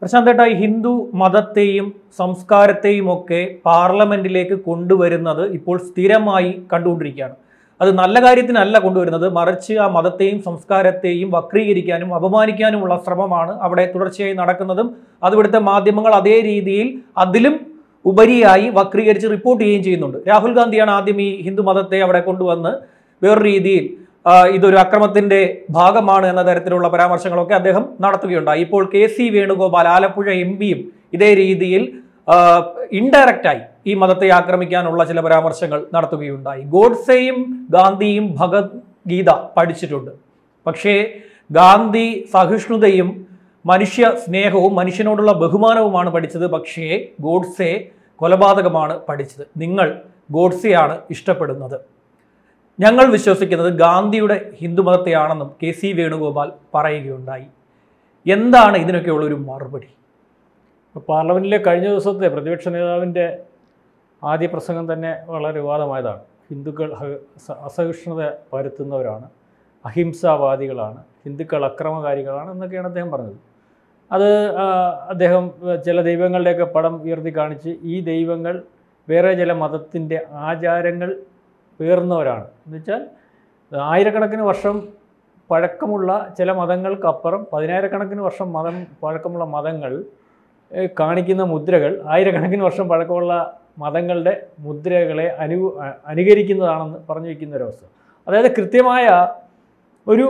പ്രശാന്തേട്ട ഈ ഹിന്ദു മതത്തെയും സംസ്കാരത്തെയും ഒക്കെ പാർലമെന്റിലേക്ക് കൊണ്ടുവരുന്നത് ഇപ്പോൾ സ്ഥിരമായി കണ്ടുകൊണ്ടിരിക്കുകയാണ് അത് നല്ല കാര്യത്തിനല്ല കൊണ്ടുവരുന്നത് മറിച്ച് ആ മതത്തെയും സംസ്കാരത്തെയും വക്രീകരിക്കാനും അപമാനിക്കാനുമുള്ള ശ്രമമാണ് അവിടെ തുടർച്ചയായി നടക്കുന്നതും അത് ഇവിടുത്തെ മാധ്യമങ്ങൾ അതേ രീതിയിൽ അതിലും ഉപരിയായി വക്രീകരിച്ച് റിപ്പോർട്ട് ചെയ്യുകയും ചെയ്യുന്നുണ്ട് രാഹുൽ ഗാന്ധിയാണ് ആദ്യം ഈ ഹിന്ദു മതത്തെ അവിടെ കൊണ്ടുവന്ന് വേറൊരു രീതിയിൽ ആ, ഇതൊരു അക്രമത്തിന്റെ ഭാഗമാണ് എന്ന തരത്തിലുള്ള പരാമർശങ്ങളൊക്കെ അദ്ദേഹം നടത്തുകയുണ്ടായി ഇപ്പോൾ K C Venugopal Alappuzha M പിയും ഇതേ രീതിയിൽ ഇൻഡയറക്റ്റായി ഈ മതത്തെ ആക്രമിക്കാനുള്ള ചില പരാമർശങ്ങൾ നടത്തുകയുണ്ടായി ഗോഡ്സെയും ഗാന്ധിയും ഭഗവത്ഗീത പഠിച്ചിട്ടുണ്ട് പക്ഷേ ഗാന്ധി സഹിഷ്ണുതയും മനുഷ്യ സ്നേഹവും മനുഷ്യനോടുള്ള ബഹുമാനവുമാണ് പഠിച്ചത് പക്ഷേ ഗോഡ്സെ കൊലപാതകമാണ് പഠിച്ചത് നിങ്ങൾ ഗോഡ്സെയാണ് ഇഷ്ടപ്പെടുന്നത് ഞങ്ങൾ വിശ്വസിക്കുന്നത് ഗാന്ധിയുടെ ഹിന്ദുമതത്തെയാണെന്നും കെ സി വേണുഗോപാൽ പറയുകയുണ്ടായി എന്താണ് ഇതിനൊക്കെയുള്ള ഒരു മറുപടി ഇപ്പോൾ പാർലമെൻറ്റിലെ കഴിഞ്ഞ ദിവസത്തെ പ്രതിപക്ഷ നേതാവിൻ്റെ ആദ്യ പ്രസംഗം തന്നെ വളരെ വിവാദമായതാണ് ഹിന്ദുക്കൾ ഹ- സ- അസഹിഷ്ണുത പരത്തുന്നവരാണ് അഹിംസാവാദികളാണ് ഹിന്ദുക്കൾ അക്രമകാരികളാണ് എന്നൊക്കെയാണ് അദ്ദേഹം പറഞ്ഞത് അത് ആ, അദ്ദേഹം ഏഹ്, ചില ദൈവങ്ങളുടെയൊക്കെ പടം ഉയർത്തി കാണിച്ച് ഈ ദൈവങ്ങൾ വേറെ ചില മതത്തിൻ്റെ ആചാരങ്ങൾ പേർന്നവരാണ് എന്നുവെച്ചാൽ ആയിരക്കണക്കിന് വർഷം പഴക്കമുള്ള ചില മതങ്ങൾക്കപ്പുറം പതിനായിരക്കണക്കിന് വർഷം മതം പഴക്കമുള്ള മതങ്ങൾ ഏഹ് കാണിക്കുന്ന മുദ്രകൾ ആയിരക്കണക്കിന് വർഷം പഴക്കമുള്ള മതങ്ങളുടെ മുദ്രകളെ അനു അ- അനുകരിക്കുന്നതാണെന്ന് പറഞ്ഞു വയ്ക്കുന്ന ഒരവസ്ഥ അതായത് കൃത്യമായ ഒരു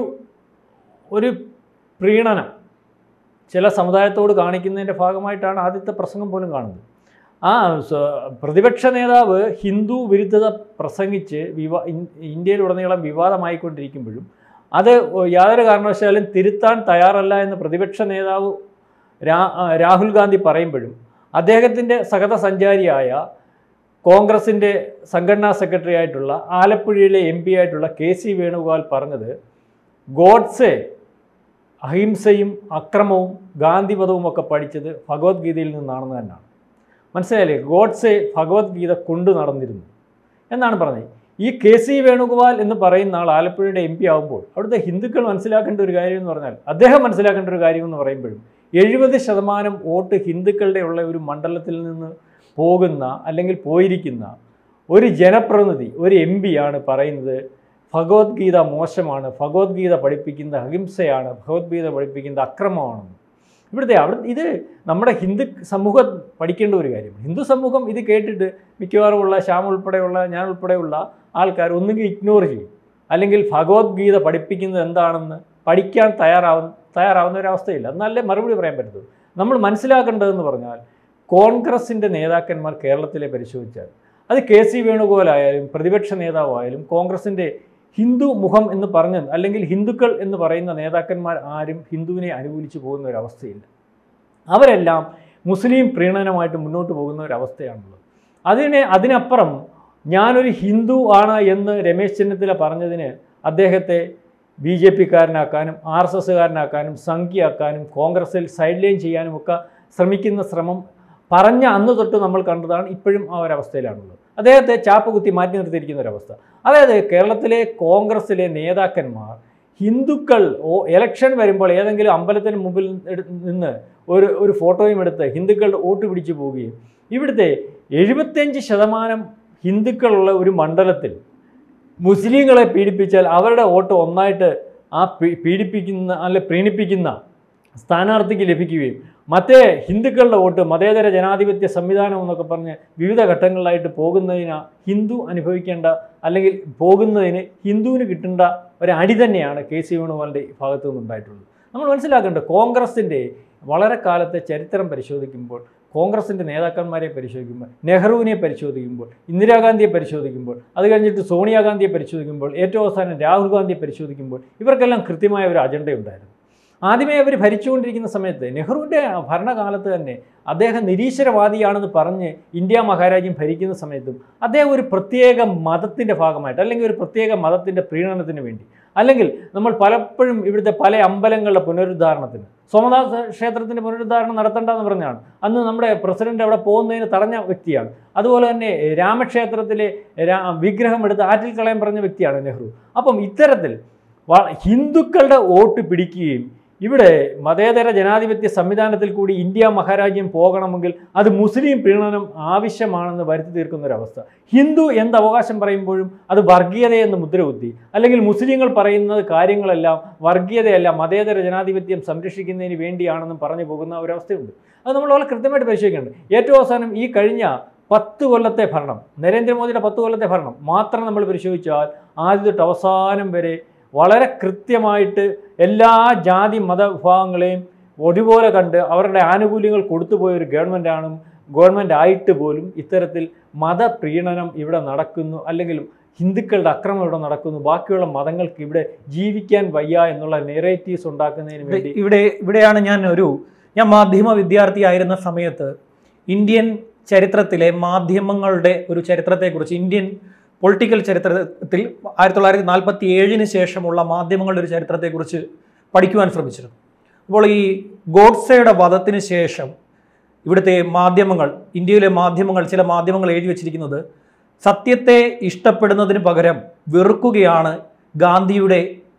ഒരു പ്രീണനം ചില സമുദായത്തോട് കാണിക്കുന്നതിൻ്റെ ഭാഗമായിട്ടാണ് ആദ്യത്തെ പ്രസംഗം പോലും കാണുന്നത് ആ സ- പ്രതിപക്ഷ നേതാവ് ഹിന്ദു വിരുദ്ധത പ്രസംഗിച്ച് വിവാ ഇൻ- ഇന്ത്യയിലുടനീളം വിവാദമായിക്കൊണ്ടിരിക്കുമ്പോഴും അത് യാതൊരു കാരണവശാലും തിരുത്താൻ തയ്യാറല്ല എന്ന് പ്രതിപക്ഷ നേതാവ് രാ ആ, രാഹുൽ ഗാന്ധി പറയുമ്പോഴും അദ്ദേഹത്തിൻ്റെ സഹത സഞ്ചാരിയായ കോൺഗ്രസിൻ്റെ സംഘടനാ സെക്രട്ടറി ആയിട്ടുള്ള ആലപ്പുഴയിലെ എം പി ആയിട്ടുള്ള കെ സി വേണുഗോപാൽ പറഞ്ഞത് ഗോഡ്സെ അഹിംസയും അക്രമവും ഗാന്ധിമതവും ഒക്കെ പഠിച്ചത് ഭഗവത്ഗീതയിൽ നിന്നാണെന്ന് തന്നെയാണ് മനസ്സിലായില്ലേ ഗോഡ്സെ ഭഗവത്ഗീത കൊണ്ടു നടന്നിരുന്നു എന്നാണ് പറഞ്ഞത് ഈ കെ സി വേണുഗോപാൽ എന്ന് പറയുന്ന ആൾ ആലപ്പുഴയുടെ എം പി ആകുമ്പോൾ അവിടുത്തെ ഹിന്ദുക്കൾ മനസ്സിലാക്കേണ്ട ഒരു കാര്യം എന്ന് പറഞ്ഞാൽ അദ്ദേഹം മനസ്സിലാക്കേണ്ട ഒരു കാര്യം എന്ന് പറയുമ്പോഴും എഴുപത് ശതമാനം വോട്ട് ഹിന്ദുക്കളുടെ ഉള്ള ഒരു മണ്ഡലത്തിൽ നിന്ന് പോകുന്ന അല്ലെങ്കിൽ പോയിരിക്കുന്ന ഒരു ജനപ്രതിനിധി ഒരു എം ആണ് പറയുന്നത് ഭഗവത്ഗീത മോശമാണ് ഭഗവത്ഗീത പഠിപ്പിക്കുന്ന അഹിംസയാണ് ഭഗവത്ഗീത പഠിപ്പിക്കുന്ന അക്രമമാണെന്ന് ഇവിടുത്തെ അവിടെ ഇത് നമ്മുടെ ഹിന്ദു സമൂഹം പഠിക്കേണ്ട ഒരു കാര്യമാണ് ഹിന്ദു സമൂഹം ഇത് കേട്ടിട്ട് മിക്കവാറും ഉള്ള ശ്യാം ഉൾപ്പെടെയുള്ള ഞാൻ ഉൾപ്പെടെയുള്ള ആൾക്കാർ ഒന്നുകിൽ ഇഗ്നോർ ചെയ്യും അല്ലെങ്കിൽ ഭഗവത്ഗീത പഠിപ്പിക്കുന്നത് എന്താണെന്ന് പഠിക്കാൻ തയ്യാറാവുന്ന തയ്യാറാവുന്ന ഒരു അവസ്ഥയില്ല എന്നാലേ മറുപടി പറയാൻ പറ്റത്തുള്ളൂ നമ്മൾ മനസ്സിലാക്കേണ്ടതെന്ന് പറഞ്ഞാൽ കോൺഗ്രസിൻ്റെ നേതാക്കന്മാർ കേരളത്തിലെ പരിശോധിച്ചാൽ അത് കെ സി വേണുഗോപാലായാലും പ്രതിപക്ഷ നേതാവായാലും കോൺഗ്രസിൻ്റെ ഹിന്ദു മുഖം എന്ന് പറഞ്ഞ് അല്ലെങ്കിൽ ഹിന്ദുക്കൾ എന്ന് പറയുന്ന നേതാക്കന്മാർ ആരും ഹിന്ദുവിനെ അനുകൂലിച്ച് പോകുന്ന ഒരവസ്ഥയില്ല അവരെല്ലാം മുസ്ലിം പ്രീണനമായിട്ട് മുന്നോട്ട് പോകുന്ന ഒരവസ്ഥയാണുള്ളത് അതിനെ അതിനപ്പുറം ഞാനൊരു ഹിന്ദു ആണ് എന്ന് രമേശ് ചെന്നിത്തല പറഞ്ഞതിന് അദ്ദേഹത്തെ ബി ജെ പിക്കാരനാക്കാനും ആർ എസ് എസ്സുകാരനാക്കാനും സംഖ്യയാക്കാനും കോൺഗ്രസിൽ സൈഡ് ലൈൻ ചെയ്യാനും ഒക്കെ ശ്രമിക്കുന്ന ശ്രമം പറഞ്ഞ അന്ന് തൊട്ട് നമ്മൾ കണ്ടതാണ് ഇപ്പോഴും ആ ഒരവസ്ഥയിലാണുള്ളത് അദ്ദേഹത്തെ ചാപ്പ് കുത്തി മാറ്റി നിർത്തിയിരിക്കുന്ന ഒരവസ്ഥ അതായത് കേരളത്തിലെ കോൺഗ്രസിലെ നേതാക്കന്മാർ ഹിന്ദുക്കൾ ഓ ഇലക്ഷൻ വരുമ്പോൾ ഏതെങ്കിലും അമ്പലത്തിന് മുമ്പിൽ എടു- നിന്ന് ഒരു ഒരു ഫോട്ടോയും എടുത്ത് ഹിന്ദുക്കളുടെ വോട്ട് പിടിച്ചു പോവുകയും ഇവിടുത്തെ എഴുപത്തഞ്ച് ശതമാനം ഹിന്ദുക്കളുള്ള ഒരു മണ്ഡലത്തിൽ മുസ്ലിങ്ങളെ പീഡിപ്പിച്ചാൽ അവരുടെ വോട്ട് ഒന്നായിട്ട് ആ പീ- പീഡിപ്പിക്കുന്ന അല്ലെ പ്രീണിപ്പിക്കുന്ന സ്ഥാനാർത്ഥിക്ക് ലഭിക്കുകയും മറ്റേ ഹിന്ദുക്കളുടെ വോട്ട് മതേതര ജനാധിപത്യ സംവിധാനം എന്നൊക്കെ പറഞ്ഞ് വിവിധ ഘട്ടങ്ങളിലായിട്ട് പോകുന്നതിന് ഹിന്ദു അനുഭവിക്കേണ്ട അല്ലെങ്കിൽ പോകുന്നതിന് ഹിന്ദുവിന് കിട്ടേണ്ട ഒരു അടി തന്നെയാണ് കെ സി വേണുഗോപാലിൻ്റെ ഭാഗത്തു നിന്നുണ്ടായിട്ടുള്ളത് നമ്മൾ മനസ്സിലാക്കേണ്ടത് കോൺഗ്രസിൻ്റെ വളരെ കാലത്തെ ചരിത്രം പരിശോധിക്കുമ്പോൾ കോൺഗ്രസിൻ്റെ നേതാക്കന്മാരെ പരിശോധിക്കുമ്പോൾ നെഹ്റുവിനെ പരിശോധിക്കുമ്പോൾ ഇന്ദിരാഗാന്ധിയെ പരിശോധിക്കുമ്പോൾ അത് കഴിഞ്ഞിട്ട് സോണിയാഗാന്ധിയെ പരിശോധിക്കുമ്പോൾ ഏറ്റവും അവസാനം രാഹുൽ ഗാന്ധിയെ പരിശോധിക്കുമ്പോൾ ഇവർക്കെല്ലാം കൃത്യമായ ഒരു അജണ്ടയുണ്ടായിരുന്നു ആദ്യമേ അവർ ഭരിച്ചുകൊണ്ടിരിക്കുന്ന സമയത്ത് നെഹ്റുവിൻ്റെ ഭരണകാലത്ത് തന്നെ അദ്ദേഹം നിരീശ്വരവാദിയാണെന്ന് പറഞ്ഞ് ഇന്ത്യ മഹാരാജ്യം ഭരിക്കുന്ന സമയത്തും അദ്ദേഹം ഒരു പ്രത്യേക മതത്തിൻ്റെ ഭാഗമായിട്ട് അല്ലെങ്കിൽ ഒരു പ്രത്യേക മതത്തിൻ്റെ പ്രീണനത്തിന് വേണ്ടി അല്ലെങ്കിൽ നമ്മൾ പലപ്പോഴും ഇവിടുത്തെ പല അമ്പലങ്ങളുടെ പുനരുദ്ധാരണത്തിന് സോമനാഥ ക്ഷേത്രത്തിൻ്റെ പുനരുദ്ധാരണം നടത്തേണ്ടെന്ന് പറഞ്ഞാണ് അന്ന് നമ്മുടെ പ്രസിഡന്റ് അവിടെ പോകുന്നതിന് തടഞ്ഞ വ്യക്തിയാണ് അതുപോലെ തന്നെ രാമക്ഷേത്രത്തിലെ രാ വിഗ്രഹം എടുത്ത് ആറ്റിൽ കളയാൻ പറഞ്ഞ വ്യക്തിയാണ് നെഹ്റു അപ്പം ഇത്തരത്തിൽ വ- ഹിന്ദുക്കളുടെ വോട്ട് പിടിക്കുകയും ഇവിടെ മതേതര ജനാധിപത്യ സംവിധാനത്തിൽ കൂടി ഇന്ത്യ മഹാരാജ്യം പോകണമെങ്കിൽ അത് മുസ്ലിം പ്രീണനം ആവശ്യമാണെന്ന് വരുത്തി തീർക്കുന്ന ഒരവസ്ഥ ഹിന്ദു എന്ത് അവകാശം പറയുമ്പോഴും അത് വർഗീയതയെന്ന് മുദ്രകുത്തി അല്ലെങ്കിൽ മുസ്ലിങ്ങൾ പറയുന്നത് കാര്യങ്ങളെല്ലാം വർഗീയതയല്ല മതേതര ജനാധിപത്യം സംരക്ഷിക്കുന്നതിന് വേണ്ടിയാണെന്നും പറഞ്ഞു പോകുന്ന ഒരവസ്ഥയുണ്ട് അത് നമ്മൾ വളരെ കൃത്യമായിട്ട് പരിശോധിക്കേണ്ടത് ഏറ്റവും അവസാനം ഈ കഴിഞ്ഞ പത്ത് കൊല്ലത്തെ ഭരണം നരേന്ദ്രമോദിയുടെ പത്ത് കൊല്ലത്തെ ഭരണം മാത്രം നമ്മൾ പരിശോധിച്ചാൽ ആദ്യം തൊട്ട് അവസാനം വരെ വളരെ കൃത്യമായിട്ട് എല്ലാ ജാതി മതവിഭാഗങ്ങളെയും ഒരുപോലെ കണ്ട് അവരുടെ ആനുകൂല്യങ്ങൾ കൊടുത്തുപോയ ഒരു ഗവൺമെൻറ്റാണ് ഗവൺമെൻറ് ആയിട്ട് പോലും ഇത്തരത്തിൽ മതപ്രീണനം ഇവിടെ നടക്കുന്നു അല്ലെങ്കിൽ ഹിന്ദുക്കളുടെ അക്രമം ഇവിടെ നടക്കുന്നു ബാക്കിയുള്ള മതങ്ങൾക്ക് ഇവിടെ ജീവിക്കാൻ വയ്യ എന്നുള്ള നെറേറ്റീവ്സ് ഉണ്ടാക്കുന്നതിന് ഇവിടെ- വേണ്ടി ഇവിടെ ഇവിടെയാണ് ഞാൻ ഒരു ഞാൻ മാധ്യമ വിദ്യാർത്ഥിയായിരുന്ന സമയത്ത് ഇന്ത്യൻ ചരിത്രത്തിലെ മാധ്യമങ്ങളുടെ ഒരു ചരിത്രത്തെക്കുറിച്ച് ഇന്ത്യൻ പൊളിറ്റിക്കൽ ചരിത്രത്തിൽ ആയിരത്തി തൊള്ളായിരത്തി നാൽപ്പത്തി ഏഴിന് ശേഷമുള്ള മാധ്യമങ്ങളുടെ ഒരു ചരിത്രത്തെക്കുറിച്ച് പഠിക്കുവാൻ ശ്രമിച്ചിരുന്നു അപ്പോൾ ഈ ഗോഡ്സയുടെ വധത്തിന് ശേഷം ഇവിടുത്തെ മാധ്യമങ്ങൾ ഇന്ത്യയിലെ മാധ്യമങ്ങൾ ചില മാധ്യമങ്ങൾ എഴുതി വച്ചിരിക്കുന്നത് സത്യത്തെ ഇഷ്ടപ്പെടുന്നതിന് പകരം വെറുക്കുകയാണ് ഗാന്ധിയുടെ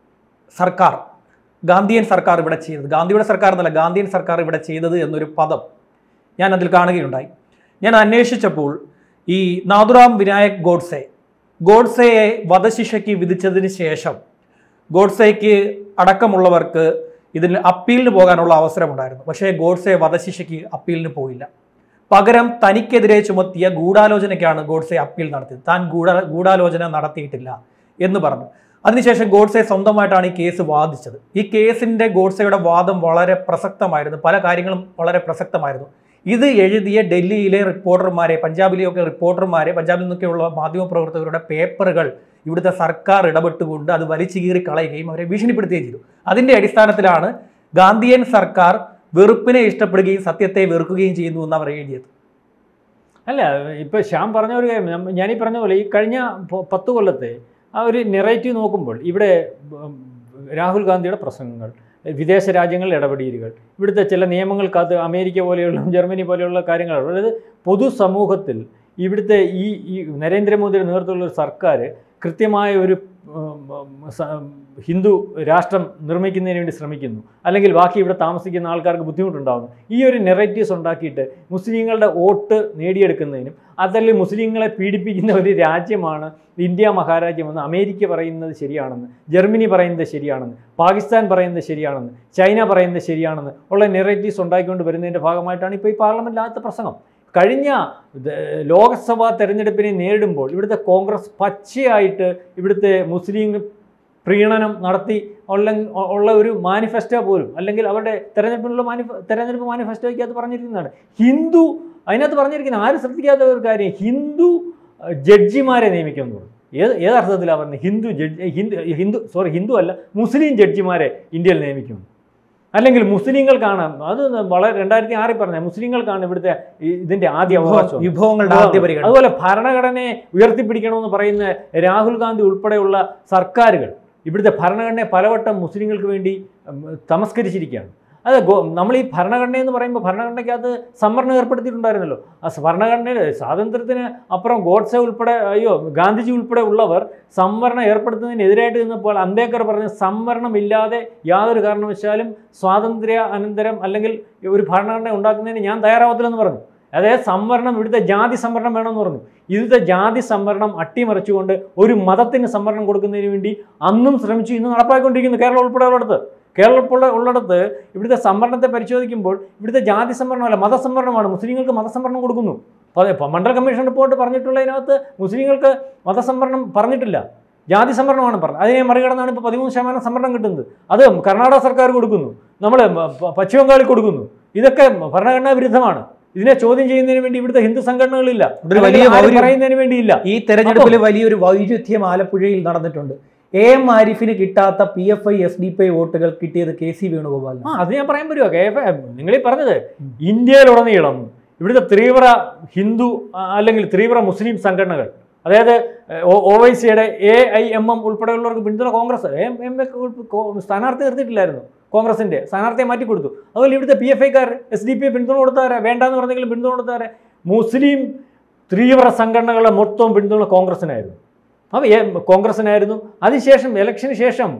സർക്കാർ ഗാന്ധിയൻ സർക്കാർ ഇവിടെ ചെയ്തത് ഗാന്ധിയുടെ സർക്കാർ എന്നല്ല ഗാന്ധിയൻ സർക്കാർ ഇവിടെ ചെയ്തത് എന്നൊരു പദം ഞാൻ അതിൽ കാണുകയുണ്ടായി ഞാൻ അന്വേഷിച്ചപ്പോൾ ഈ നാഥുറാം വിനായക് ഗോഡ്സെ ഗോഡ്സെയെ വധശിക്ഷയ്ക്ക് വിധിച്ചതിന് ശേഷം ഗോഡ്സെയ്ക്ക് അടക്കമുള്ളവർക്ക് ഇതിന് അപ്പീലിന് പോകാനുള്ള അവസരമുണ്ടായിരുന്നു പക്ഷേ ഗോഡ്സെ വധശിക്ഷയ്ക്ക് അപ്പീലിന് പോയില്ല പകരം തനിക്കെതിരെ ചുമത്തിയ ഗൂഢാലോചനയ്ക്കാണ് ഗോഡ്സെ അപ്പീൽ നടത്തിയത് താൻ ഗൂഢ ഗൂഢാലോചന നടത്തിയിട്ടില്ല എന്ന് പറഞ്ഞു അതിനുശേഷം ഗോഡ്സെ സ്വന്തമായിട്ടാണ് ഈ കേസ് വാദിച്ചത് ഈ കേസിന്റെ ഗോഡ്സെയുടെ വാദം വളരെ പ്രസക്തമായിരുന്നു പല കാര്യങ്ങളും വളരെ പ്രസക്തമായിരുന്നു ഇത് എഴുതിയ ഡൽഹിയിലെ റിപ്പോർട്ടർമാരെ പഞ്ചാബിലെയൊക്കെ റിപ്പോർട്ടർമാരെ പഞ്ചാബിൽ നിന്നൊക്കെയുള്ള മാധ്യമപ്രവർത്തകരുടെ പേപ്പറുകൾ ഇവിടുത്തെ സർക്കാർ ഇടപെട്ടുകൊണ്ട് അത് വലിച്ചു കീറി കളയുകയും അവരെ ഭീഷണിപ്പെടുത്തുകയും ചെയ്തു അതിന്റെ അടിസ്ഥാനത്തിലാണ് ഗാന്ധിയൻ സർക്കാർ വെറുപ്പിനെ ഇഷ്ടപ്പെടുകയും സത്യത്തെ വെറുക്കുകയും ചെയ്യുന്നു എന്ന് അവർ എഴുതിയത് അല്ല ഇപ്പോൾ ശ്യാം പറഞ്ഞ ഒരു കാര്യം നമ്മ- ഞാനീ പറഞ്ഞ പോലെ ഈ കഴിഞ്ഞ പ- പത്ത് കൊല്ലത്തെ ആ ഒരു നെറേറ്റീവ് നോക്കുമ്പോൾ ഇവിടെ ഉം, രാഹുൽ ഗാന്ധിയുടെ പ്രസംഗങ്ങൾ വിദേശ രാജ്യങ്ങളിൽ ഇടപെടലുകൾ ഇവിടുത്തെ ചില നിയമങ്ങൾക്കകത്ത് അമേരിക്ക പോലെയുള്ള ജർമ്മനി പോലെയുള്ള കാര്യങ്ങൾ അതായത് പൊതുസമൂഹത്തിൽ ഇവിടുത്തെ ഈ ഈ നരേന്ദ്രമോദിയുടെ നേതൃത്വത്തിലുള്ള ഒരു സർക്കാർ കൃത്യമായ ഒരു ഉം, ഉം, സ- ഹിന്ദു രാഷ്ട്രം നിർമ്മിക്കുന്നതിന് വേണ്ടി ശ്രമിക്കുന്നു അല്ലെങ്കിൽ ബാക്കി ഇവിടെ താമസിക്കുന്ന ആൾക്കാർക്ക് ബുദ്ധിമുട്ടുണ്ടാകുന്നു ഈ ഒരു നെറേറ്റീവ്സ് ഉണ്ടാക്കിയിട്ട് മുസ്ലിങ്ങളുടെ വോട്ട് നേടിയെടുക്കുന്നതിനും അതല്ലെങ്കിൽ മുസ്ലിങ്ങളെ പീഡിപ്പിക്കുന്ന ഒരു രാജ്യമാണ് ഇന്ത്യ മഹാരാജ്യമെന്ന് അമേരിക്ക പറയുന്നത് ശരിയാണെന്ന് ജർമ്മനി പറയുന്നത് ശരിയാണെന്ന് പാകിസ്ഥാൻ പറയുന്നത് ശരിയാണെന്ന് ചൈന പറയുന്നത് ശരിയാണെന്ന് ഉള്ള നെറേറ്റീവ്സ് ഉണ്ടാക്കിക്കൊണ്ട് വരുന്നതിൻ്റെ ഭാഗമായിട്ടാണ് ഇപ്പോൾ ഈ പാർലമെൻറ്റിനകത്ത് പ്രസംഗം കഴിഞ്ഞ ദ- ലോക്സഭാ തെരഞ്ഞെടുപ്പിനെ നേരിടുമ്പോൾ ഇവിടുത്തെ കോൺഗ്രസ് പച്ചയായിട്ട് ഇവിടുത്തെ മുസ്ലിം പ്രീണനം നടത്തി ഉള്ള ഉള്ള ഒരു മാനിഫെസ്റ്റോ പോലും അല്ലെങ്കിൽ അവരുടെ തെരഞ്ഞെടുപ്പിനുള്ള മാനിഫ തെരഞ്ഞെടുപ്പ് മാനിഫെസ്റ്റോയ്ക്ക് അത് പറഞ്ഞിരിക്കുന്നതാണ് ഹിന്ദു അതിനകത്ത് പറഞ്ഞിരിക്കുന്ന ആരും ശ്രദ്ധിക്കാത്ത ഒരു കാര്യം ഹിന്ദു അഹ്, ജഡ്ജിമാരെ നിയമിക്കുമെന്ന് പറഞ്ഞു ഏത് ഏതർത്ഥത്തിലാണ് പറഞ്ഞത് ഹിന്ദു ജഡ്ജി ഹിന്ദു ഹിന്ദു സോറി ഹിന്ദു അല്ല മുസ്ലിം ജഡ്ജിമാരെ ഇന്ത്യയിൽ നിയമിക്കും അല്ലെങ്കിൽ മുസ്ലിങ്ങൾക്കാണ് അത് വളരെ രണ്ടായിരത്തി ആറിൽ പറഞ്ഞ മുസ്ലിങ്ങൾക്കാണ് ഇവിടുത്തെ ഈ- ഇതിന്റെ ആദ്യ അവകാശം വിഭവങ്ങളുടെ ആദ്യ പരിഗണന അതുപോലെ ഭരണഘടനയെ ഉയർത്തിപ്പിടിക്കണമെന്ന് പറയുന്ന രാഹുൽ ഗാന്ധി ഉൾപ്പെടെയുള്ള സർക്കാരുകൾ ഇവിടുത്തെ ഭരണഘടനയെ പലവട്ടം മുസ്ലിങ്ങൾക്ക് വേണ്ടി ഉം, തമസ്കരിച്ചിരിക്കുകയാണ് അത് ഗോ- നമ്മൾ ഈ ഭരണഘടന എന്ന് പറയുമ്പോൾ ഭരണഘടനയ്ക്കകത്ത് സംവരണം ഏർപ്പെടുത്തിയിട്ടുണ്ടായിരുന്നല്ലോ ആ സ- ഭരണഘടനയിൽ സ്വാതന്ത്ര്യത്തിന് അപ്പുറം ഗോഡ്സെ ഉൾപ്പെടെ അയ്യോ ഗാന്ധിജി ഉൾപ്പെടെ ഉള്ളവർ സംവരണം ഏർപ്പെടുത്തുന്നതിനെതിരായിട്ട് നിന്നപ്പോൾ അംബേദ്കർ പറഞ്ഞ സംവരണമില്ലാതെ യാതൊരു കാരണവശാലും സ്വാതന്ത്ര്യ അനന്തരം അല്ലെങ്കിൽ ഒരു ഭരണഘടന ഉണ്ടാക്കുന്നതിന് ഞാൻ തയ്യാറാവത്തില്ലെന്ന് പറഞ്ഞു അതായത് സംവരണം ഇവിടുത്തെ ജാതി സംവരണം വേണമെന്ന് പറഞ്ഞു ഇവിടുത്തെ ജാതി സംവരണം അട്ടിമറിച്ചുകൊണ്ട് ഒരു മതത്തിന് സംവരണം കൊടുക്കുന്നതിന് വേണ്ടി അന്നും ശ്രമിച്ചു ഇന്ന് നടപ്പാക്കിക്കൊണ്ടിരിക്കുന്നു കേരളം ഉൾപ്പെടെ ഉള്ളിടത്ത് കേരളം ഉൾപ്പെടെ ഉള്ളിടത്ത് ഇവിടുത്തെ സംവരണത്തെ പരിശോധിക്കുമ്പോൾ ഇവിടുത്തെ ജാതി സംവരണമല്ല മതസംവരണമാണ് മുസ്ലിങ്ങൾക്ക് മതസംവരണം കൊടുക്കുന്നു അപ്പോൾ ഇപ്പോൾ മണ്ഡൽ കമ്മീഷൻ റിപ്പോർട്ട് പറഞ്ഞിട്ടുള്ളതിനകത്ത് മുസ്ലിങ്ങൾക്ക് മതസംവരണം പറഞ്ഞിട്ടില്ല ജാതി സംവരണമാണ് പറഞ്ഞത് അതിനെ മറികടന്നാണ് ഇപ്പോൾ പതിമൂന്ന് ശതമാനം സംവരണം കിട്ടുന്നത് അത് കർണാടക സർക്കാർ കൊടുക്കുന്നു നമ്മൾ പശ്ചിമ ബംഗാളിൽ കൊടുക്കുന്നു ഇതൊക്കെ ഭരണഘടനാ വിരുദ്ധമാണ് ഇതിനെ ചോദ്യം ചെയ്യുന്നതിന് വേണ്ടി ഇവിടുത്തെ ഹിന്ദു സംഘടനകളില്ല ഇതൊരു വലിയ അല്ലെങ്കിൽ ആരും വൈരു- പറയുന്നതിന് വേണ്ടിയില്ല ഈ തെരഞ്ഞെടുപ്പിൽ വലിയൊരു വൈരുദ്ധ്യം ആലപ്പുഴയിൽ നടന്നിട്ടുണ്ട് എ എം ആരിഫിന് കിട്ടാത്ത P F I S D P I വോട്ടുകൾ കിട്ടിയത് കെ സി വേണുഗോപാലിന് ആ അത് ഞാൻ പറയാൻ പറ്റുമോ കെ എഫ് നിങ്ങളീ പറഞ്ഞത് ഇന്ത്യയിലുടനീളം ഇവിടുത്തെ തീവ്ര ഹിന്ദു ആ, അല്ലെങ്കിൽ തീവ്ര മുസ്ലിം സംഘടനകൾ അതായത് ഒ വൈ സിയുടെ എ ഐ എം എം ഉൾപ്പെടെയുള്ളവർക്ക് പിന്തുണ കോൺഗ്രസ് എം എം എ സ്ഥാനാർത്ഥി നിർത്തിയിട്ടില്ലായിരുന്നു കോൺഗ്രസിന്റെ സ്ഥാനാർത്ഥിയെ മാറ്റി കൊടുത്തു അതുപോലെ ഇവിടുത്തെ പി എഫ് ഐക്കാർ എസ് ഡി പി പിന്തുണ കൊടുത്താരെ വേണ്ടാന്ന് പറഞ്ഞെങ്കിലും പിന്തുണ കൊടുത്താരെ മുസ്ലിം തീവ്ര സംഘടനകളെ മൊത്തം പിന്തുണ കോൺഗ്രസിനായിരുന്നു അപ്പോൾ കോൺഗ്രസിനായിരുന്നു അതിനുശേഷം ഇലക്ഷന് ശേഷം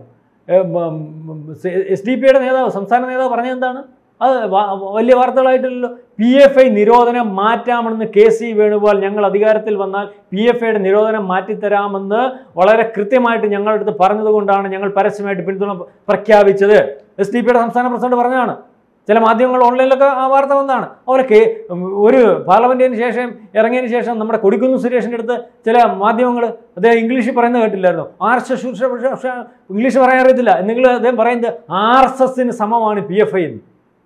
എസ് ഡി പിയുടെ നേതാവ് സംസ്ഥാന നേതാവ് പറഞ്ഞത് എന്താണ് അത് വ- വലിയ വാർത്തകളായിട്ടില്ലല്ലോ പി എഫ് ഐ നിരോധനം മാറ്റാമെന്ന് കെ സി വേണുഗോപാൽ ഞങ്ങൾ അധികാരത്തിൽ വന്നാൽ പി എഫ് ഐയുടെ നിരോധനം മാറ്റിത്തരാമെന്ന് വളരെ കൃത്യമായിട്ട് ഞങ്ങളുടെ അടുത്ത് പറഞ്ഞതുകൊണ്ടാണ് ഞങ്ങൾ പരസ്യമായിട്ട് പിന്തുണ പ്രഖ്യാപിച്ചത് എസ് ഡി പിയുടെ സംസ്ഥാന പ്രസിഡന്റ് പറഞ്ഞതാണ് ചില മാധ്യമങ്ങൾ ഓൺലൈനിലൊക്കെ ആ വാർത്ത വന്നതാണ് അതുപോലെ കെ ഒരു പാർലമെന്റിന് ശേഷം ഇറങ്ങിയതിന് ശേഷം നമ്മുടെ കൊടിക്കുന്ന് സുരേഷിൻ്റെ അടുത്ത് ചില മാധ്യമങ്ങൾ അദ്ദേഹം ഇംഗ്ലീഷിൽ പറയുന്നത് കേട്ടില്ലായിരുന്നു ആർ എസ് എസ് ഇംഗ്ലീഷ് പറയാൻ അറിയത്തില്ല നിങ്ങൾ അദ്ദേഹം പറയുന്നത് ആർ എസ് എസിന് സമമാണ് പി എഫ് ഐ എന്ന്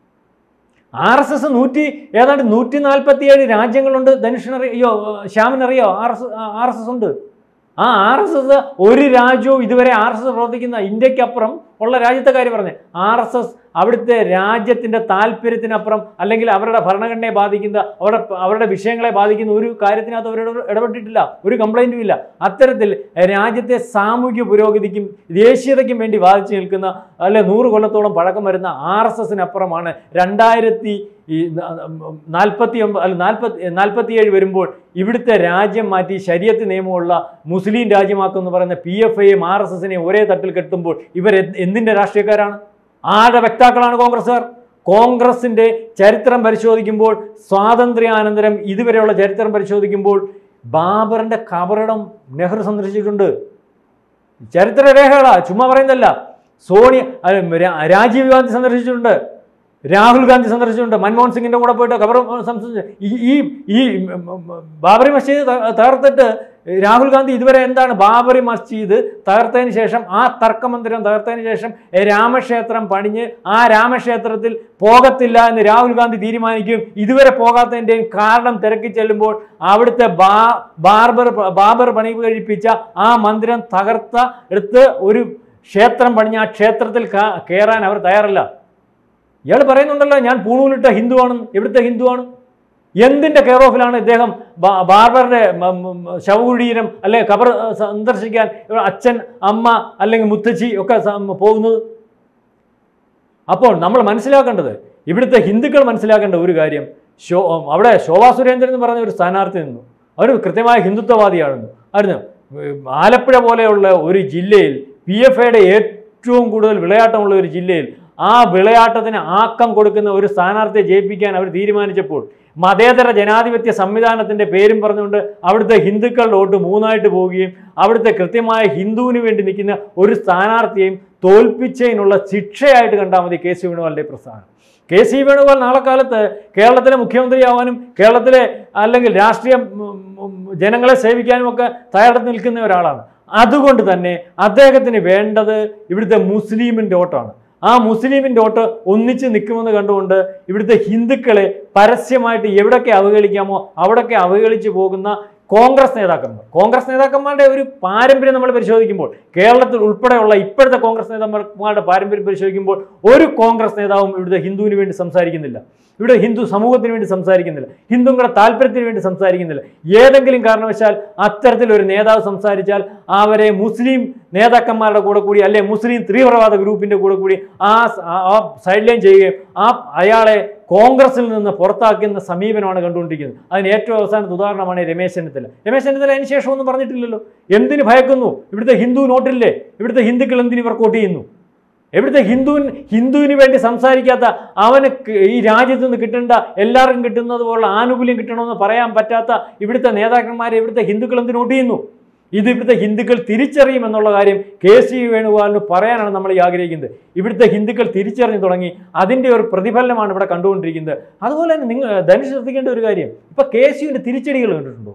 ആർ എസ് എസ് നൂറ്റി ഏതാണ്ട് നൂറ്റി നാൽപ്പത്തി ഏഴ് രാജ്യങ്ങളുണ്ട് ധനുഷിനറിയോ ശ്യാമിനറിയോ R S R S S ഉണ്ട് ആ ആർ എസ് എസ് ഒരു രാജ്യവും ഇതുവരെ ആർ എസ് എസ് പ്രവർത്തിക്കുന്ന ഇന്ത്യക്കപ്പുറം ഉള്ള രാജ്യത്തെ കാര്യം പറഞ്ഞത് ആർ എസ് എസ് അവിടുത്തെ രാജ്യത്തിൻ്റെ താല്പര്യത്തിനപ്പുറം അല്ലെങ്കിൽ അവരുടെ ഭരണഘടനയെ ബാധിക്കുന്ന അവരുടെ അവരുടെ വിഷയങ്ങളെ ബാധിക്കുന്ന ഒരു കാര്യത്തിനകത്ത് അവരോട് ഇടപെട്ടിട്ടില്ല ഒരു കംപ്ലൈൻറ്റും ഇല്ല അത്തരത്തിൽ രാജ്യത്തെ സാമൂഹ്യ പുരോഗതിക്കും ദേശീയതയ്ക്കും വേണ്ടി ബാധിച്ചു നിൽക്കുന്ന അല്ലെ നൂറ് കൊല്ലത്തോളം പഴക്കം വരുന്ന ആർ എസ് എസിനപ്പുറമാണ് രണ്ടായിരത്തി ഈ നാൽപ്പത്തി ഒമ്പത് അല്ല നാൽപ്പത്തി നാൽപ്പത്തിയേഴ് വരുമ്പോൾ ഇവിടുത്തെ രാജ്യം മാറ്റി ശരീരത്ത് നിയമമുള്ള മുസ്ലിം രാജ്യമാക്കുമെന്ന് പറയുന്ന പി എഫ് ഐയും ആർ എസ് എസിനെയും ഒരേ തട്ടിൽ കെട്ടുമ്പോൾ ഇവർ എന്തിൻ്റെ രാഷ്ട്രീയക്കാരാണ് ആരുടെ വ്യക്താക്കളാണ് കോൺഗ്രസ്സുകാർ കോൺഗ്രസിൻ്റെ ചരിത്രം പരിശോധിക്കുമ്പോൾ സ്വാതന്ത്ര്യാനന്തരം ഇതുവരെയുള്ള ചരിത്രം പരിശോധിക്കുമ്പോൾ ബാബറിൻ്റെ കബറിടം നെഹ്റു സന്ദർശിച്ചിട്ടുണ്ട് ചരിത്ര രേഖകളാ ചുമ്മാ പറയുന്നതല്ല സോണിയ അല്ല, രാ- രാജീവ് ഗാന്ധി സന്ദർശിച്ചിട്ടുണ്ട് രാഹുൽ ഗാന്ധി സന്ദർശിച്ചിട്ടുണ്ട് മൻമോഹൻ സിംഗിന്റെ കൂടെ പോയിട്ട് ഖബർ സംബന്ധിച്ച് ഈ ഈ ഈ ഉം, ഉം, ബാബറി മസ്ജിദ് ത- തകർത്തിട്ട് രാഹുൽ ഗാന്ധി ഇതുവരെ എന്താണ് ബാബറി മസ്ജിദ് തകർത്തതിന് ശേഷം ആ തർക്കമന്ദിരം തകർത്തതിന് ശേഷം രാമക്ഷേത്രം പണിഞ്ഞ് ആ രാമക്ഷേത്രത്തിൽ പോകത്തില്ല എന്ന് രാഹുൽ ഗാന്ധി തീരുമാനിക്കും ഇതുവരെ പോകാത്തതിൻ്റെയും കാരണം തിരക്കി ചെല്ലുമ്പോൾ അവിടുത്തെ ബാ ബാർബർ ബാബർ പണി കഴിപ്പിച്ച ആ മന്ദിരം തകർത്ത എടുത്ത് ഒരു ക്ഷേത്രം പണിഞ്ഞ ആ ക്ഷേത്രത്തിൽ കാ- കയറാൻ അവർ തയ്യാറല്ല ഇയാൾ പറയുന്നുണ്ടല്ലോ ഞാൻ പൂണൂലിട്ട ഹിന്ദുവാണെന്ന് എവിടുത്തെ ഹിന്ദുവാണ് എന്തിൻ്റെ കെയർ ഓഫിലാണ് ഇദ്ദേഹം ബാ- ബാർബറുടെ മ- മ- മ- ശവകുടീരം അല്ലെ ഖബർ അഹ്, സന്ദർശിക്കാൻ ഇവിടെ അച്ഛൻ അമ്മ അല്ലെങ്കിൽ മുത്തച്ഛി ഒക്കെ സ- പോകുന്നത് അപ്പോൾ നമ്മൾ മനസ്സിലാക്കേണ്ടത് ഇവിടുത്തെ ഹിന്ദുക്കൾ മനസ്സിലാക്കേണ്ട ഒരു കാര്യം ശോ അവിടെ ശോഭാ സുരേന്ദ്രൻ എന്ന് പറഞ്ഞ ഒരു സ്ഥാനാർത്ഥി നിന്നു അവർ കൃത്യമായ ഹിന്ദുത്വവാദിയാണെന്നു ആയിരുന്നു ആലപ്പുഴ പോലെയുള്ള ഒരു ജില്ലയിൽ പി എഫ് ഐയുടെ ഏറ്റവും കൂടുതൽ വിളയാട്ടമുള്ള ഒരു ജില്ലയിൽ ആ വിളയാട്ടത്തിന് ആക്കം കൊടുക്കുന്ന ഒരു സ്ഥാനാർത്ഥിയെ ജയിപ്പിക്കാൻ അവർ തീരുമാനിച്ചപ്പോൾ മതേതര ജനാധിപത്യ സംവിധാനത്തിൻ്റെ പേരും പറഞ്ഞുകൊണ്ട് അവിടുത്തെ ഹിന്ദുക്കളുടെ വോട്ട് മൂന്നായിട്ട് പോവുകയും അവിടുത്തെ കൃത്യമായ ഹിന്ദുവിന് വേണ്ടി നിൽക്കുന്ന ഒരു സ്ഥാനാർത്ഥിയെയും തോൽപ്പിച്ചതിനുള്ള ശിക്ഷയായിട്ട് കണ്ടാൽ മതി കെ സി വേണുഗോപാലിൻ്റെ പ്രസ്ഥാനം കെ സി വേണുഗോപാൽ നാളെ കാലത്ത് കേരളത്തിലെ മുഖ്യമന്ത്രിയാവാനും കേരളത്തിലെ അല്ലെങ്കിൽ രാഷ്ട്രീയ ഉം, ഉം, ജനങ്ങളെ സേവിക്കാനും ഒക്കെ തയ്യാറെടുത്ത് നിൽക്കുന്ന ഒരാളാണ് അതുകൊണ്ട് തന്നെ അദ്ദേഹത്തിന് വേണ്ടത് ഇവിടുത്തെ മുസ്ലിമിൻ്റെ വോട്ടാണ് ആ മുസ്ലിമിൻ്റെ വോട്ട് ഒന്നിച്ച് നിൽക്കുമെന്ന് കണ്ടുകൊണ്ട് ഇവിടുത്തെ ഹിന്ദുക്കളെ പരസ്യമായിട്ട് എവിടൊക്കെ അവഹേളിക്കാമോ അവിടൊക്കെ അവഹേളിച്ച് പോകുന്ന കോൺഗ്രസ് നേതാക്കന്മാർ കോൺഗ്രസ് നേതാക്കന്മാരുടെ ഒരു പാരമ്പര്യം നമ്മൾ പരിശോധിക്കുമ്പോൾ കേരളത്തിൽ ഉൾപ്പെടെയുള്ള ഇപ്പോഴത്തെ കോൺഗ്രസ് നേതാക്കന്മാരുടെ പാരമ്പര്യം പരിശോധിക്കുമ്പോൾ ഒരു കോൺഗ്രസ് നേതാവും ഇവിടുത്തെ ഹിന്ദുവിന് വേണ്ടി സംസാരിക്കുന്നില്ല ഇവിടെ ഹിന്ദു സമൂഹത്തിന് വേണ്ടി സംസാരിക്കുന്നില്ല ഹിന്ദുക്കളുടെ താല്പര്യത്തിന് വേണ്ടി സംസാരിക്കുന്നില്ല ഏതെങ്കിലും കാരണവശാൽ അത്തരത്തിലൊരു നേതാവ് സംസാരിച്ചാൽ അവരെ മുസ്ലിം നേതാക്കന്മാരുടെ കൂടെ കൂടി അല്ലെ മുസ്ലിം തീവ്രവാദ ഗ്രൂപ്പിന്റെ കൂടെ കൂടി ആ സ- ആ- ആ സൈഡ് ലൈൻ ചെയ്യുകയും ആ അയാളെ കോൺഗ്രസിൽ നിന്ന് പുറത്താക്കുന്ന സമീപനമാണ് കണ്ടുകൊണ്ടിരിക്കുന്നത് അതിന് ഏറ്റവും അവസാനത്തെ ഉദാഹരണമാണ് രമേശ് ചെന്നിത്തല രമേശ് ചെന്നിത്തല അതിന് ശേഷം ഒന്നും പറഞ്ഞിട്ടില്ലല്ലോ എന്തിന് ഭയക്കുന്നു ഇവിടുത്തെ ഹിന്ദു നോട്ടില്ലേ ഇവിടുത്തെ ഹിന്ദുക്കൾ എന്തിന് ഇവർ വോട്ട് ചെയ്യുന്നു എവിടുത്തെ ഹിന്ദുവിൻ ഹിന്ദുവിന് വേണ്ടി സംസാരിക്കാത്ത അവന് ക- ഈ രാജ്യത്ത് നിന്ന് കിട്ടേണ്ട എല്ലാവർക്കും കിട്ടുന്നത് പോലുള്ള ആനുകൂല്യം കിട്ടണമെന്ന് പറയാൻ പറ്റാത്ത ഇവിടുത്തെ നേതാക്കന്മാരെ ഇവിടുത്തെ ഹിന്ദുക്കൾ എന്തിന് വോട്ട് ചെയ്യുന്നു ഇത് ഇവിടുത്തെ ഹിന്ദുക്കൾ തിരിച്ചറിയുമെന്നുള്ള കാര്യം കെ സി വേണുഗോപാലിന് പറയാനാണ് നമ്മൾ ഈ ആഗ്രഹിക്കുന്നത് ഇവിടുത്തെ ഹിന്ദുക്കൾ തിരിച്ചറിഞ്ഞു തുടങ്ങി അതിൻ്റെ ഒരു പ്രതിഫലനമാണ് ഇവിടെ കണ്ടുകൊണ്ടിരിക്കുന്നത് അതുപോലെ തന്നെ നിങ്ങൾ ധനുഷ് ശ്രദ്ധിക്കേണ്ട ഒരു കാര്യം ഇപ്പൊ കെ സി യുവിൻ്റെ തിരിച്ചടികൾ കണ്ടിട്ടുണ്ടോ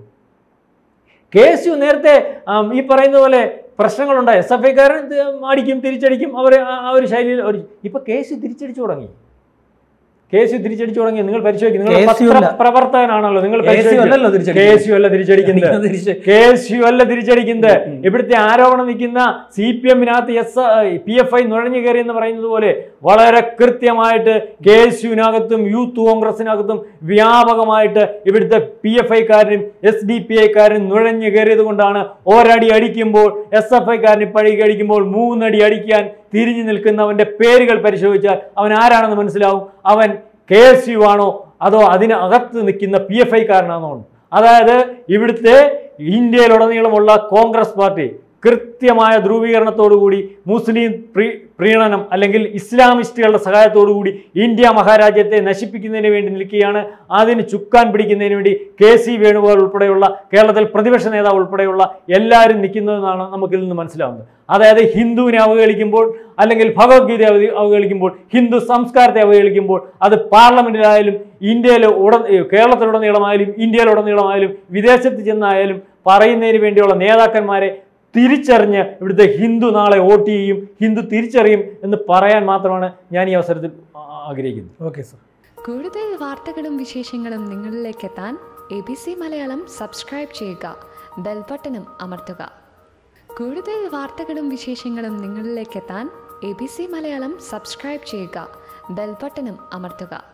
കെ എസ് യു നേരത്തെ ആം, ഈ പറയുന്ന പോലെ പ്രശ്നങ്ങളുണ്ടായി എസ് എഫ് ഐക്കാരൻ അടിക്കും തിരിച്ചടിക്കും അവർ ആ ഒരു ശൈലിയിൽ ഒരു ഇപ്പൊ കെ എസ് യു തിരിച്ചടിച്ചു തുടങ്ങി കെ എസ് യു തിരിച്ചടിച്ചു തുടങ്ങി നിങ്ങൾ പരിശോധിക്കും നിങ്ങൾ KSU അല്ല. പ്രവർത്തകനാണല്ലോ നിങ്ങൾ കെ എസ് യു അല്ലല്ലോ കെ തിരിച്ചടിച്ചത്. എസ് യു അല്ല തിരിച്ചടിക്കുന്നത് തിരിച്ച് കെ എസ് യു അല്ല തിരിച്ചടിക്കുന്നത് ഇവിടുത്തെ ആരോപണം നിൽക്കുന്ന സി പി എമ്മിനകത്ത് എസ് പി എഫ് ഐ നുഴഞ്ഞു കയറി എന്ന് പറയുന്നത് പോലെ വളരെ കൃത്യമായിട്ട് കെ എസ് യുവിനകത്തും യൂത്ത് കോൺഗ്രസിനകത്തും വ്യാപകമായിട്ട് ഇവിടുത്തെ പി എഫ് ഐക്കാരനും എസ് ഡി പി ഐക്കാരനും നുഴഞ്ഞു കയറിയത് കൊണ്ടാണ് ഒരടി അടിക്കുമ്പോൾ എസ് എഫ് ഐക്കാരന് പഴകി അടിക്കുമ്പോൾ മൂന്നടി അടിക്കാൻ തിരിഞ്ഞു നിൽക്കുന്നവന്റെ പേരുകൾ പരിശോധിച്ചാൽ അവൻ ആരാണെന്ന് മനസ്സിലാവും അവൻ കെ എസ് യു ആണോ അതോ അതിനകത്ത് നിൽക്കുന്ന പി എഫ് ഐക്കാരനാണോ അതായത് ഇവിടുത്തെ ഇന്ത്യയിലുടനീളമുള്ള കോൺഗ്രസ് പാർട്ടി കൃത്യമായ ധ്രുവീകരണത്തോടുകൂടി മുസ്ലിം പ്രീ പ്രീണനം അല്ലെങ്കിൽ ഇസ്ലാമിസ്റ്റുകളുടെ സഹായത്തോടുകൂടി ഇന്ത്യ മഹാരാജ്യത്തെ നശിപ്പിക്കുന്നതിന് വേണ്ടി നിൽക്കുകയാണ് അതിന് ചുക്കാൻ പിടിക്കുന്നതിന് വേണ്ടി കെ സി വേണുഗോപാൽ ഉൾപ്പെടെയുള്ള കേരളത്തിൽ പ്രതിപക്ഷ നേതാവ് ഉൾപ്പെടെയുള്ള എല്ലാവരും നിൽക്കുന്നതെന്നാണ് നമുക്കിൽ നിന്ന് മനസ്സിലാവുന്നത് അതായത് ഹിന്ദുവിനെ അവഹേളിക്കുമ്പോൾ അല്ലെങ്കിൽ ഭഗവത്ഗീത അവ- അവഹേളിക്കുമ്പോൾ ഹിന്ദു സംസ്കാരത്തെ അവഹേളിക്കുമ്പോൾ അത് പാർലമെന്റിലായാലും ഇന്ത്യയിൽ ഉട കേരളത്തിലുടനീളമായാലും ഇന്ത്യയിലുടനീളമായാലും വിദേശത്ത് ചെന്നായാലും പറയുന്നതിന് വേണ്ടിയുള്ള നേതാക്കന്മാരെ തിരിച്ചറിഞ്ഞ് ഇവിടുത്തെ ഹിന്ദു നാളെ വോട്ട് ചെയ്യും ഹിന്ദു തിരിച്ചറിയും എന്ന് പറയാൻ മാത്രമാണ് ഞാൻ ഈ അവസരത്തിൽ ആ- ആഗ്രഹിക്കുന്നത് ഓക്കെ സർ കൂടുതൽ വാർത്തകളും വിശേഷങ്ങളും നിങ്ങളിലേക്ക് എത്താൻ A B C Malayalam subscribe ചെയ്യുക ബെൽബട്ടനും അമർത്തുക കൂടുതൽ വാർത്തകളും വിശേഷങ്ങളും നിങ്ങളിലേക്ക് എത്താൻ A B C Malayalam subscribe ചെയ്യുക ബെൽബട്ടനും അമർത്തുക